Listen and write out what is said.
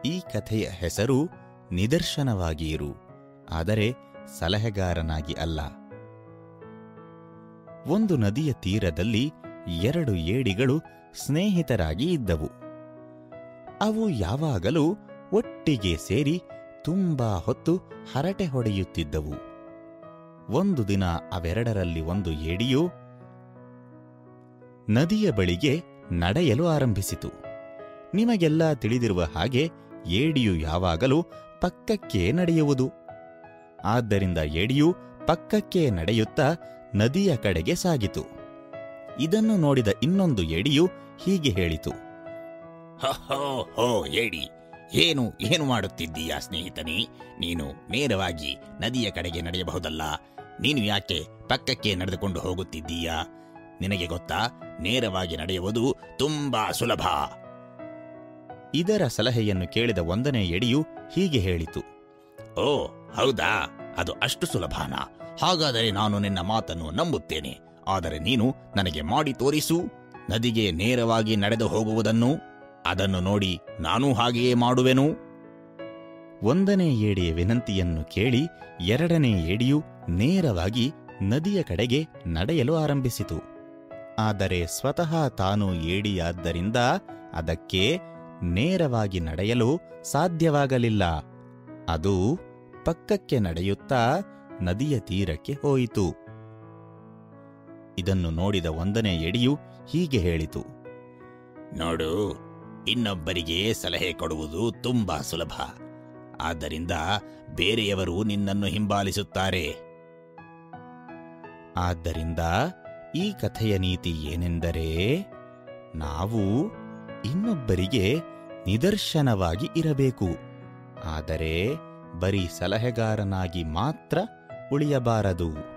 ಈ ಕಥೆಯ ಹೆಸರು ನಿದರ್ಶನವಾಗಿ ಇರು ಆದರೆ ಸಲಹೆಗಾರನಾಗಿ ಅಲ್ಲ ಒಂದು ನದಿಯ ತೀರದಲ್ಲಿ ಎರಡು ಏಡಿಗಳು ಸ್ನೇಹಿತರಾಗಿ ಇದ್ದವು ಅವು ಯಾವಾಗಲೂ ಒಟ್ಟಿಗೆ ಸೇರಿ ತುಂಬಾ ಹೊತ್ತು ಹರಟೆ ಹೊಡೆಯುತ್ತಿದ್ದವು ಒಂದು ದಿನ ಅವೆರಡರಲ್ಲಿ ಒಂದು ಏಡಿಯು ನದಿಯ ಬಳಿಗೆ ನಡೆಯಲು ಆರಂಭಿಸಿತು ನಿಮಗೆಲ್ಲ ತಿಳಿದಿರುವ ಹಾಗೆ ಏಡಿಯು ಯಾವಾಗಲೂ ಪಕ್ಕಕ್ಕೆ ನಡೆಯುವುದು ಆದ್ದರಿಂದ ಏಡಿಯು ಪಕ್ಕಕ್ಕೆ ನಡೆಯುತ್ತಾ ನದಿಯ ಕಡೆಗೆ ಸಾಗಿತು ಇದನ್ನು ನೋಡಿದ ಇನ್ನೊಂದು ಏಡಿಯು ಹೀಗೆ ಹೇಳಿತು ಹೋ ಹೋ ಏಡಿ ಏನು ಏನು ಮಾಡುತ್ತಿದ್ದೀಯಾ ಸ್ನೇಹಿತನೇ ನೀನು ನೇರವಾಗಿ ನದಿಯ ಕಡೆಗೆ ನಡೆಯಬಹುದಲ್ಲ ನೀನು ಯಾಕೆ ಪಕ್ಕಕ್ಕೆ ನಡೆದುಕೊಂಡು ಹೋಗುತ್ತಿದ್ದೀಯಾ ನಿನಗೆ ಗೊತ್ತಾ ನೇರವಾಗಿ ನಡೆಯುವುದು ತುಂಬಾ ಸುಲಭ ಇದರ ಸಲಹೆಯನ್ನು ಕೇಳಿದ ಒಂದನೇ ಎಡಿಯು ಹೀಗೆ ಹೇಳಿತು ಓ ಹೌದಾ ಅದು ಅಷ್ಟು ಸುಲಭನಾ ಹಾಗಾದರೆ ನಾನು ನಿನ್ನ ಮಾತನ್ನು ನಂಬುತ್ತೇನೆ ಆದರೆ ನೀನು ನನಗೆ ಮಾಡಿ ತೋರಿಸು ನದಿಗೆ ನೇರವಾಗಿ ನಡೆದು ಹೋಗುವುದನ್ನು ಅದನ್ನು ನೋಡಿ ನಾನೂ ಹಾಗೆಯೇ ಮಾಡುವೆನು ಒಂದನೇ ಏಡಿಯ ವಿನಂತಿಯನ್ನು ಕೇಳಿ ಎರಡನೇ ಏಡಿಯು ನೇರವಾಗಿ ನದಿಯ ಕಡೆಗೆ ನಡೆಯಲು ಆರಂಭಿಸಿತು ಆದರೆ ಸ್ವತಃ ತಾನು ಏಡಿಯಾದ್ದರಿಂದ ಅದಕ್ಕೆ ನೇರವಾಗಿ ನಡೆಯಲು ಸಾಧ್ಯವಾಗಲಿಲ್ಲ ಅದು ಪಕ್ಕಕ್ಕೆ ನಡೆಯುತ್ತಾ ನದಿಯ ತೀರಕ್ಕೆ ಹೋಯಿತು ಇದನ್ನು ನೋಡಿದ ಒಂದನೇ ಎಡಿಯು ಹೀಗೆ ಹೇಳಿತು ನೋಡು ಇನ್ನೊಬ್ಬರಿಗೆ ಸಲಹೆ ಕೊಡುವುದು ತುಂಬಾ ಸುಲಭ ಆದ್ದರಿಂದ ಬೇರೆಯವರು ನಿನ್ನನ್ನು ಹಿಂಬಾಲಿಸುತ್ತಾರೆ ಆದ್ದರಿಂದ ಈ ಕಥೆಯ ನೀತಿ ಏನೆಂದರೆ ನಾವು ಇನ್ನೊಬ್ಬರಿಗೆ ನಿದರ್ಶನವಾಗಿ ಇರಬೇಕು ಆದರೆ ಬರೀ ಸಲಹೆಗಾರನಾಗಿ ಮಾತ್ರ ಉಳಿಯಬಾರದು